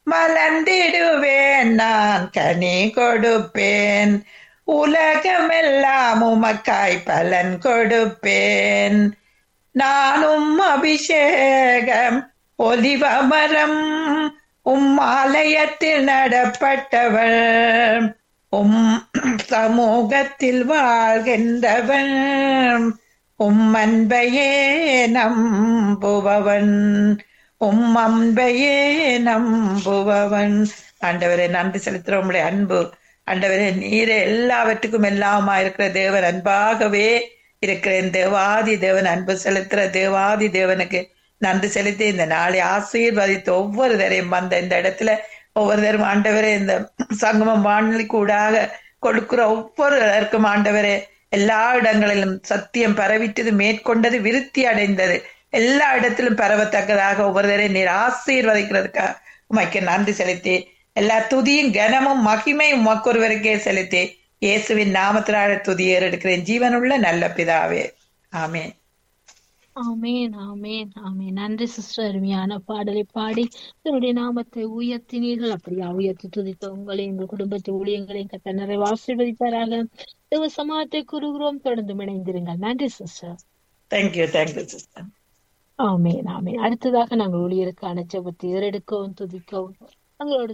மலர்ந்திடுவேன் நான் கனி கொடுப்பேன் உலகமெல்லாம் உமக்காய் பலன் கொடுப்பேன் நானும் அபிஷேகம் ஒலிவமரம் உம் ஆலயத்தில் நடப்பட்டவள் உம் சமூகத்தில் வாழ்கின்றவன் உம் அன்பையே நம்புபவன் உம் அன்பையே நம்புபவன் ஆண்டவரே நன்றி செலுத்துற உங்களுடைய அன்பு ஆண்டவரே நீரே எல்லாவற்றுக்கும் எல்லாமா இருக்கிற தேவன் அன்பாகவே இருக்கிறேன் தேவாதி தேவன் அன்பு செலுத்துற தேவாதி தேவனுக்கு நன்றி செலுத்தி இந்த நாளை ஆசீர்வதித்து ஒவ்வொரு தரையும் வந்த இந்த இடத்துல ஒவ்வொரு தரும் ஆண்டவரே இந்த சங்கமம் வானொலி கூடாக கொடுக்கிற ஒவ்வொருவருக்கும் ஆண்டவரே எல்லா இடங்களிலும் சத்தியம் பரவிட்டது மேற்கொண்டது விருத்தி அடைந்தது எல்லா இடத்திலும் பரவத்தக்கதாக ஒவ்வொருவரை நீர் ஆசீர்வதிக்கிறதுக்காக உமைக்கு நன்றி செலுத்தி எல்லா துதியும் கனமும் மகிமையும் உமக்கொருவருக்கே செலுத்தி இயேசுவின் நாமத்தினால துதியேற எடுக்கிறேன் ஜீவனுள்ள நல்ல பிதாவே ஆமே ஆமேன் ஆமேன் ஆமேன் நன்றி சிஸ்டர் அருமையான பாடலை பாடி தன்னுடைய நாமத்தை உயர்த்தினீர்கள் அப்படியா உயர்த்தி துதித்த உங்களை எங்கள் குடும்பத்தை ஊழியங்களையும் கட்ட நிறைய ஆசீர்வதிப்பாராக தேவ சமாதத்தை கூறுகிறோம் தொடர்ந்து இணைந்திருங்கள் நன்றி sister thank you thank you sister amen amen அடுத்ததாக நாங்கள் ஊழியருக்கான ஜெபத்தை ஏறெடுக்கவும் துதிக்கவும் எங்களோட